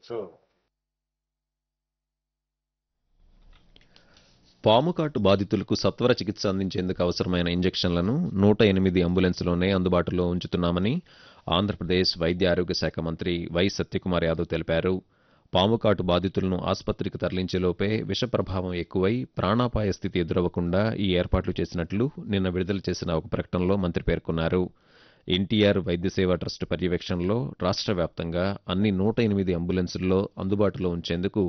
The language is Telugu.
చేయవచ్చు పాము కాటు బాధితులకు సత్వర చికిత్స అందించేందుకు అవసరమైన ఇంజెక్షన్లను నూట ఎనిమిది అంబులెన్స్లోనే అందుబాటులో ఉంచుతున్నామని ఆంధ్రప్రదేశ్ వైద్య ఆరోగ్య శాఖ మంత్రి వై సత్యకుమార్ యాదవ్ తెలిపారు పాము కాటు బాధితులను ఆసుపత్రికి తరలించేలోపే విష ప్రభావం ఎక్కువై ప్రాణాపాయ స్థితి ఎదురవ్వకుండా ఈ ఏర్పాట్లు చేసినట్లు నిన్న విడుదల చేసిన ఒక ప్రకటనలో మంత్రి పేర్కొన్నారు ఎన్టీఆర్ వైద్య సేవా ట్రస్ట్ పర్యవేక్షణలో రాష్ట్ర వ్యాప్తంగా అన్ని నూట ఎనిమిది అంబులెన్సుల్లో అందుబాటులో ఉంచేందుకు